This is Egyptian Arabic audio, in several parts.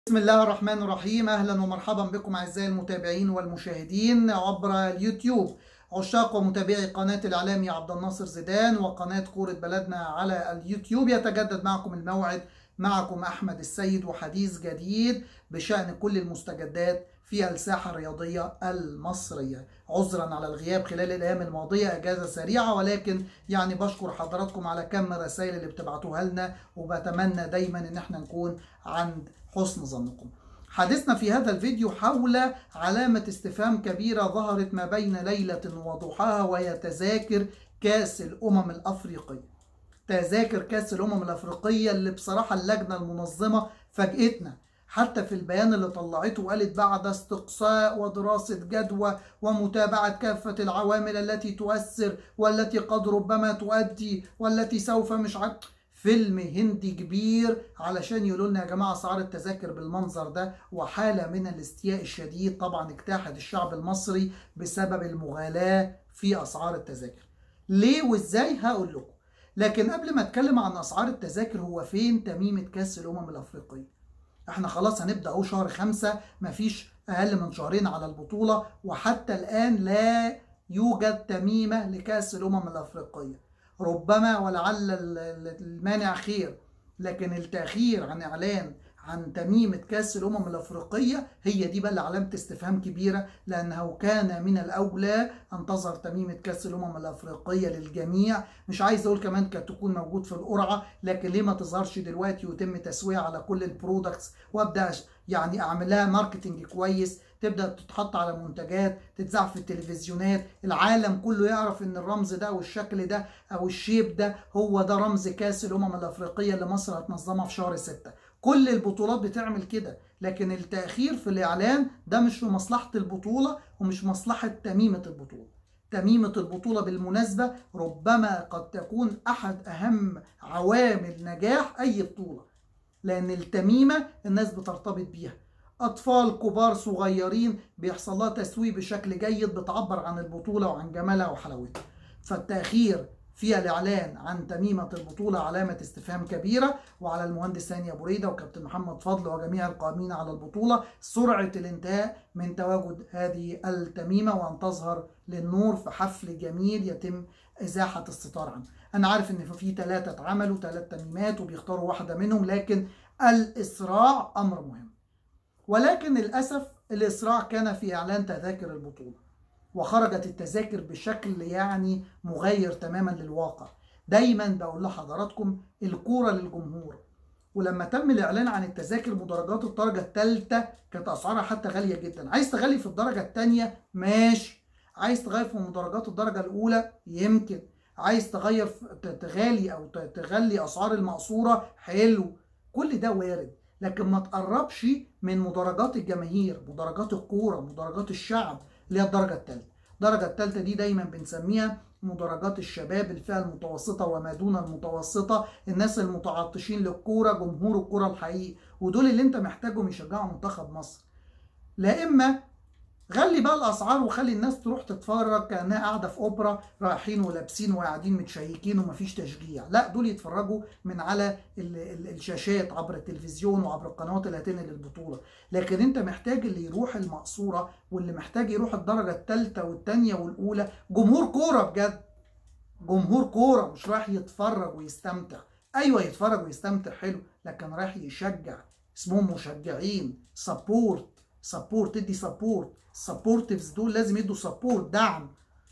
بسم الله الرحمن الرحيم اهلا ومرحبا بكم اعزائي المتابعين والمشاهدين عبر اليوتيوب عشاق ومتابعي قناة الإعلامي عبد الناصر زيدان وقناة كورة بلدنا على اليوتيوب يتجدد معكم الموعد معكم أحمد السيد وحديث جديد بشأن كل المستجدات في الساحة الرياضية المصرية عذرا على الغياب خلال الأيام الماضية إجازة سريعة ولكن يعني بشكر حضراتكم على كم الرسائل اللي بتبعتوها لنا وبتمنى دايما إن احنا نكون عند حسن ظنكم حديثنا في هذا الفيديو حول علامة استفهام كبيرة ظهرت ما بين ليلة وضحاها وهي تذاكر كأس الأمم الأفريقية تذاكر كأس الأمم الأفريقية اللي بصراحة اللجنة المنظمة فاجئتنا حتى في البيان اللي طلعته وقالت بعد استقصاء ودراسة جدوى ومتابعة كافة العوامل التي تؤثر والتي قد ربما تؤدي والتي سوف مش عارف فيلم هندي كبير علشان يقولوا لنا يا جماعه اسعار التذاكر بالمنظر ده وحاله من الاستياء الشديد طبعا اجتاحت الشعب المصري بسبب المغالاه في اسعار التذاكر. ليه وازاي هقول لكم. لكن قبل ما اتكلم عن اسعار التذاكر هو فين تميمه كاس الامم الافريقيه؟ احنا خلاص هنبدا اهو شهر خمسة مفيش اقل من شهرين على البطوله وحتى الان لا يوجد تميمه لكاس الامم الافريقيه. ربما ولعل المانع خير لكن التأخير عن إعلان عن تميمة كأس الأمم الأفريقية هي دي بقى علامة استفهام كبيرة لأنه كان من الأولى أن تظهر تميمة كأس الأمم الأفريقية للجميع مش عايز أقول كمان كانت تكون موجود في القرعة لكن ليه ما تظهرش دلوقتي ويتم تسوية على كل البرودكتس وأبدأ يعني أعمل لها ماركتنج كويس تبدا تتحط على منتجات تتذاع في التلفزيونات العالم كله يعرف ان الرمز ده او الشكل ده او الشيب ده هو ده رمز كاس الامم الافريقيه اللي مصر هتنظمها في شهر ستة كل البطولات بتعمل كده لكن التاخير في الاعلان ده مش في مصلحه البطوله ومش مصلحه تميمه البطوله تميمة البطولة بالمناسبة ربما قد تكون أحد أهم عوامل نجاح أي بطولة لأن التميمة الناس بترتبط بيها أطفال كبار صغيرين بيحصل لها تسويق بشكل جيد بتعبر عن البطولة وعن جمالها وحلاوتها فالتأخير في الإعلان عن تميمة البطولة علامة استفهام كبيرة وعلى المهندس هاني أبو ريدة وكابتن محمد فضل وجميع القائمين على البطولة سرعة الانتهاء من تواجد هذه التميمة وأن تظهر للنور في حفل جميل يتم إزاحة الستار عنه أنا عارف إن في ثلاثة اتعملوا ثلاث تميمات وبيختاروا واحدة منهم لكن الإسراع أمر مهم ولكن للأسف الإسراع كان في إعلان تذاكر البطولة وخرجت التذاكر بشكل يعني مغاير تماما للواقع دايما بقول لحضراتكم الكورة للجمهور ولما تم الإعلان عن التذاكر مدرجات الدرجة الثالثة كانت أسعارها حتى غالية جدا عايز تغلي في الدرجة الثانية ماشي عايز تغير في مدرجات الدرجة الأولى يمكن عايز تغير تغالي أو تغلي أسعار المقصورة حلو كل ده وارد لكن ما تقربش من مدرجات الجماهير مدرجات الكوره مدرجات الشعب اللي هي الدرجه الثالثه الدرجه الثالثه دي دايما بنسميها مدرجات الشباب الفئه المتوسطه وما دون المتوسطه الناس المتعطشين للكوره جمهور الكوره الحقيقي ودول اللي انت محتاجهم يشجعوا منتخب مصر لا اما غلي بقى الاسعار وخلي الناس تروح تتفرج كانها قاعده في اوبرا رايحين ولابسين وقاعدين متشيكين ومفيش تشجيع لا دول يتفرجوا من على ال ال الشاشات عبر التلفزيون وعبر القنوات اللي هتنقل البطوله لكن انت محتاج اللي يروح المقصوره واللي محتاج يروح الدرجه الثالثه والثانيه والاولى جمهور كوره بجد جمهور كوره مش رايح يتفرج ويستمتع ايوه يتفرج ويستمتع حلو لكن رايح يشجع اسمهم مشجعين سبورت سبورت تدي سبورت سبورتيفز دول لازم يدوا سبورت دعم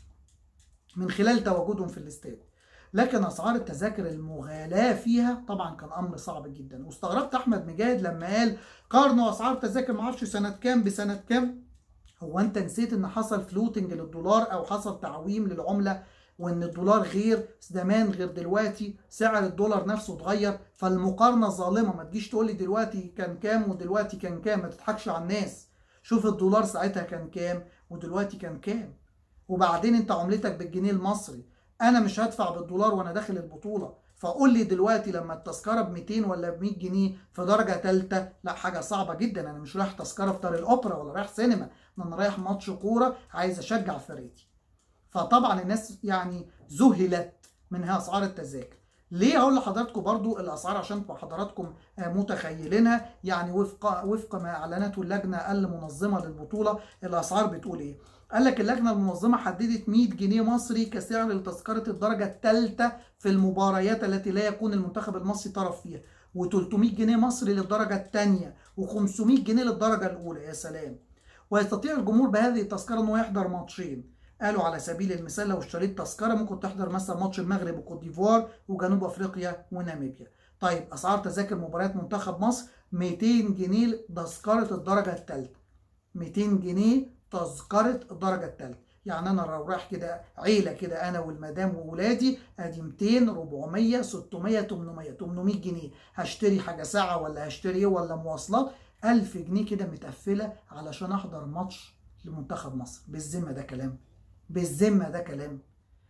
من خلال تواجدهم في الاستاد لكن اسعار التذاكر المغالاه فيها طبعا كان امر صعب جدا واستغربت احمد مجاهد لما قال قارنوا اسعار التذاكر ما اعرفش سنه كام بسنه كام هو انت نسيت ان حصل فلوتنج للدولار او حصل تعويم للعمله وان الدولار غير زمان غير دلوقتي سعر الدولار نفسه اتغير فالمقارنه ظالمه ما تجيش تقول لي دلوقتي كان كام ودلوقتي كان كام ما تضحكش على الناس شوف الدولار ساعتها كان كام ودلوقتي كان كام وبعدين انت عملتك بالجنيه المصري انا مش هدفع بالدولار وانا داخل البطوله فقول لي دلوقتي لما التذكره ب 200 ولا ب 100 جنيه في درجه ثالثه لا حاجه صعبه جدا انا مش رايح تذكره في دار الاوبرا ولا رايح سينما انا رايح ماتش كوره عايز اشجع فرقتي فطبعا الناس يعني ذهلت من اسعار التذاكر ليه هقول لحضراتكم برضو الاسعار عشان تبقوا حضراتكم متخيلينها يعني وفق وفق ما اعلنته اللجنه المنظمه للبطوله الاسعار بتقول ايه قال لك اللجنه المنظمه حددت 100 جنيه مصري كسعر لتذكره الدرجه الثالثه في المباريات التي لا يكون المنتخب المصري طرف فيها و300 جنيه مصري للدرجه الثانيه و500 جنيه للدرجه الاولى يا سلام ويستطيع الجمهور بهذه التذكره انه يحضر ماتشين قالوا على سبيل المثال لو اشتريت تذكره ممكن تحضر مثلا ماتش المغرب وكوت ديفوار وجنوب افريقيا وناميبيا طيب اسعار تذاكر مباريات منتخب مصر 200 جنيه تذكره الدرجه الثالثه 200 جنيه تذكره الدرجه الثالثه يعني انا لو رايح كده عيله كده انا والمدام واولادي ادي 200 400 600 800 800 جنيه هشتري حاجه ساعه ولا هشتري ايه ولا مواصلات 1000 جنيه كده متقفله علشان احضر ماتش لمنتخب مصر بالذمه ده كلام بالذمه ده كلام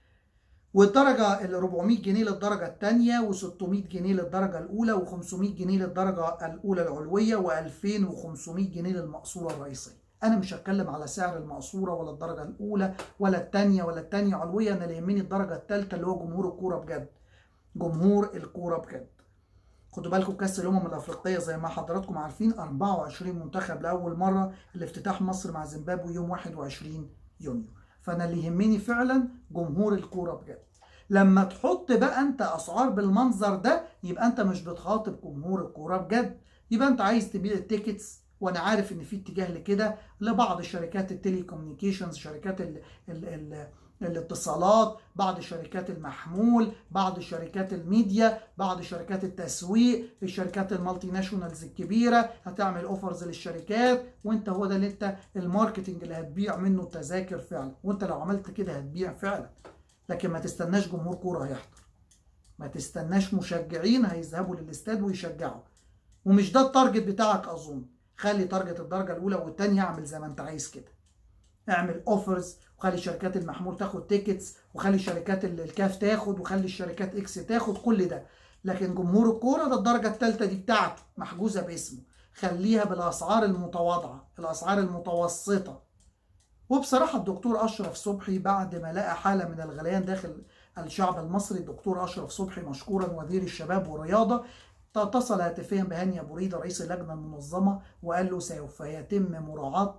والدرجة ال 400 جنيه للدرجة الثانية و600 جنيه للدرجة الأولى و500 جنيه للدرجة الأولى العلوية و2500 جنيه للمقصورة الرئيسية. أنا مش هتكلم على سعر المقصورة ولا الدرجة الأولى ولا الثانية ولا الثانية علوية، أنا اللي يهمني الدرجة الثالثة اللي هو جمهور الكورة بجد. جمهور الكورة بجد. خدوا بالكم كأس الأمم الأفريقية زي ما حضراتكم عارفين 24 منتخب لأول مرة الافتتاح مصر مع زيمبابوي يوم 21 يونيو. فانا اللي يهمني فعلا جمهور الكوره بجد لما تحط بقى انت اسعار بالمنظر ده يبقى انت مش بتخاطب جمهور الكوره بجد يبقى انت عايز تبيع التيكتس وانا عارف ان في اتجاه لكده لبعض شركات التليكومنيكيشنز شركات ال ال ال الاتصالات بعض شركات المحمول بعض شركات الميديا بعض شركات التسويق الشركات المالتي ناشونالز الكبيره هتعمل اوفرز للشركات وانت هو ده اللي انت الماركتنج اللي هتبيع منه التذاكر فعلا وانت لو عملت كده هتبيع فعلا لكن ما تستناش جمهور كوره هيحضر ما تستناش مشجعين هيذهبوا للاستاد ويشجعوا ومش ده التارجت بتاعك اظن خلي تارجت الدرجه الاولى والثانيه اعمل زي ما انت عايز كده اعمل اوفرز وخلي شركات المحمول تاخد تيكتس وخلي شركات الكاف تاخد وخلي الشركات اكس تاخد كل ده لكن جمهور الكوره ده الدرجه الثالثه دي بتاعته محجوزه باسمه خليها بالاسعار المتواضعه الاسعار المتوسطه وبصراحه الدكتور اشرف صبحي بعد ما لقى حاله من الغليان داخل الشعب المصري الدكتور اشرف صبحي مشكورا وزير الشباب والرياضه اتصل هاتفيا بهاني ابو ريده رئيس اللجنه المنظمه وقال له سوف يتم مراعاه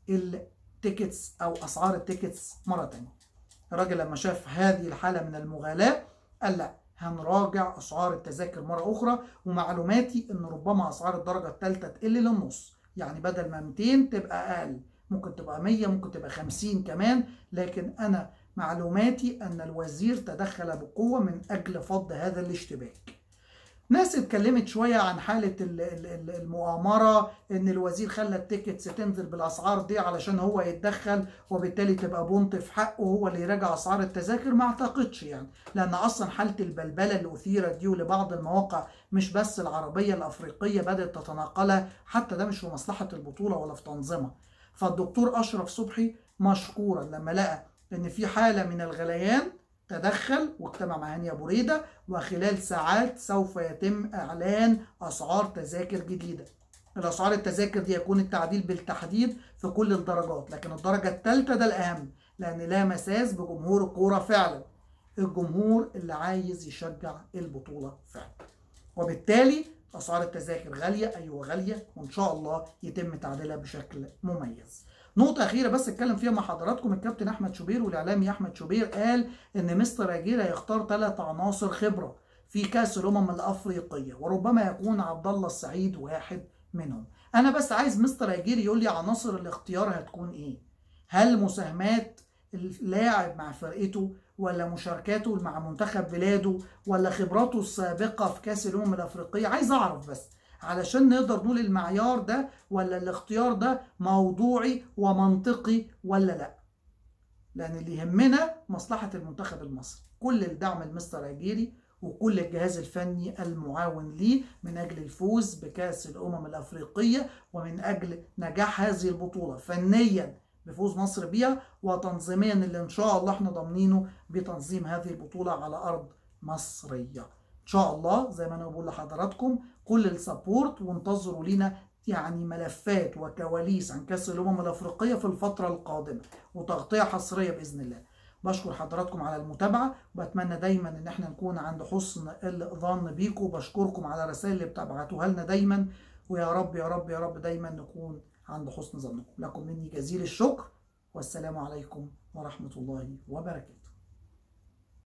التيكتس او اسعار التيكتس مره ثانيه. الراجل لما شاف هذه الحاله من المغالاه قال لا هنراجع اسعار التذاكر مره اخرى ومعلوماتي ان ربما اسعار الدرجه الثالثه تقل للنص يعني بدل ما 200 تبقى اقل ممكن تبقى 100 ممكن تبقى 50 كمان لكن انا معلوماتي ان الوزير تدخل بقوه من اجل فض هذا الاشتباك. ناس اتكلمت شويه عن حاله المؤامره ان الوزير خلى التيكتس تنزل بالاسعار دي علشان هو يتدخل وبالتالي تبقى بونت في حقه هو اللي يراجع اسعار التذاكر ما اعتقدش يعني لان اصلا حاله البلبله اللي اثيرت دي ولبعض المواقع مش بس العربيه الافريقيه بدات تتناقلها حتى ده مش في مصلحه البطوله ولا في تنظيمها فالدكتور اشرف صبحي مشكورا لما لقى ان في حاله من الغليان تدخل واجتمع مع هاني ابو ريده وخلال ساعات سوف يتم اعلان اسعار تذاكر جديده. الاسعار التذاكر دي يكون التعديل بالتحديد في كل الدرجات، لكن الدرجه الثالثه ده الاهم لان لا مساس بجمهور الكوره فعلا. الجمهور اللي عايز يشجع البطوله فعلا. وبالتالي اسعار التذاكر غاليه ايوه غاليه وان شاء الله يتم تعديلها بشكل مميز. نقطة أخيرة بس اتكلم فيها مع حضراتكم الكابتن أحمد شوبير والإعلامي أحمد شوبير قال إن مستر أجير هيختار ثلاث عناصر خبرة في كأس الأمم الأفريقية وربما يكون عبد الله السعيد واحد منهم. أنا بس عايز مستر أجير يقول لي عناصر الاختيار هتكون إيه؟ هل مساهمات اللاعب مع فرقته ولا مشاركاته مع منتخب بلاده ولا خبراته السابقة في كأس الأمم الأفريقية؟ عايز أعرف بس. علشان نقدر نقول المعيار ده ولا الاختيار ده موضوعي ومنطقي ولا لا لان اللي يهمنا مصلحه المنتخب المصري كل الدعم المستر اجيري وكل الجهاز الفني المعاون ليه من اجل الفوز بكاس الامم الافريقيه ومن اجل نجاح هذه البطوله فنيا بفوز مصر بيها وتنظيميا اللي ان شاء الله احنا ضامنينه بتنظيم هذه البطوله على ارض مصريه ان شاء الله زي ما انا بقول لحضراتكم كل السبورت وانتظروا لينا يعني ملفات وكواليس عن كاس الامم الافريقيه في الفتره القادمه وتغطيه حصريه باذن الله بشكر حضراتكم على المتابعة وبتمنى دايما ان احنا نكون عند حسن الظن بيكم بشكركم على الرسائل اللي بتبعتوها لنا دايما ويا رب يا رب يا رب دايما نكون عند حسن ظنكم لكم مني جزيل الشكر والسلام عليكم ورحمة الله وبركاته